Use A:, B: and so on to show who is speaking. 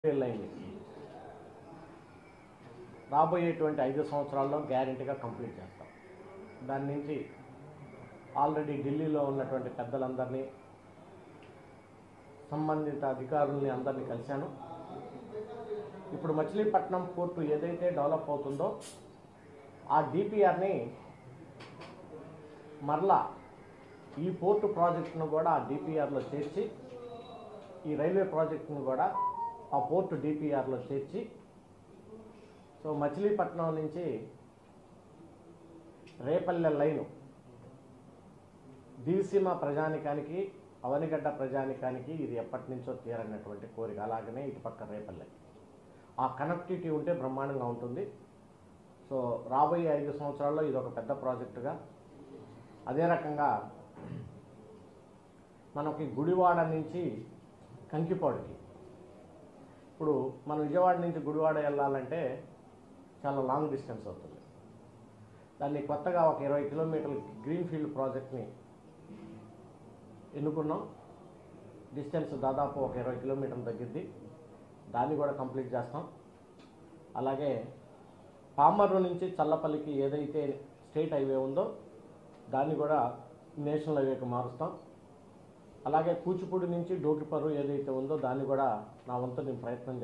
A: railway line రాబోయేటువంటి ఐదు సంవత్సరాల్లో గ్యారెంటీగా కంప్లీట్ చేస్తాం దాని నుంచి ఆల్రెడీ ఢిల్లీలో ఉన్నటువంటి పెద్దలందరినీ సంబంధిత అధికారుల్ని అందరినీ కలిశాను ఇప్పుడు మచిలీపట్నం పోర్టు ఏదైతే డెవలప్ అవుతుందో ఆ డిపిఆర్ని మరలా ఈ పోర్టు ప్రాజెక్టును కూడా ఆ డిపిఆర్లో చేర్చి ఈ రైల్వే ప్రాజెక్టును కూడా ఆ పోర్టు డిపిఆర్లో చేర్చి సో మచిలీపట్నం నుంచి రేపల్లె లైను దివిసీమ ప్రజానికానికి అవనిగడ్డ ప్రజానికానికి ఇది ఎప్పటి నుంచో తీరనటువంటి కోరిక అలాగనే ఇటుపక్క రేపల్లె ఆ కనెక్టివిటీ ఉంటే బ్రహ్మాండంగా ఉంటుంది సో రాబోయే ఐదు సంవత్సరాల్లో ఇది ఒక పెద్ద ప్రాజెక్టుగా అదే రకంగా మనకి గుడివాడ నుంచి కంకిపాడుకి ఇప్పుడు మన విజయవాడ నుంచి గుడివాడ వెళ్ళాలంటే చాలా లాంగ్ డిస్టెన్స్ అవుతుంది దాన్ని కొత్తగా ఒక ఇరవై కిలోమీటర్ల గ్రీన్ ఫీల్డ్ ప్రాజెక్ట్ని ఎన్నుకున్నాం డిస్టెన్స్ దాదాపు ఒక ఇరవై కిలోమీటర్లు తగ్గిద్ది దాన్ని కూడా కంప్లీట్ చేస్తాం అలాగే పామర్రు నుంచి చల్లపల్లికి ఏదైతే స్టేట్ హైవే ఉందో దాన్ని కూడా నేషనల్ హైవేకి మారుస్తాం అలాగే కూచిపూడి నుంచి డోకిపర్రు ఏదైతే ఉందో దాన్ని కూడా నా వంతు నేను ప్రయత్నం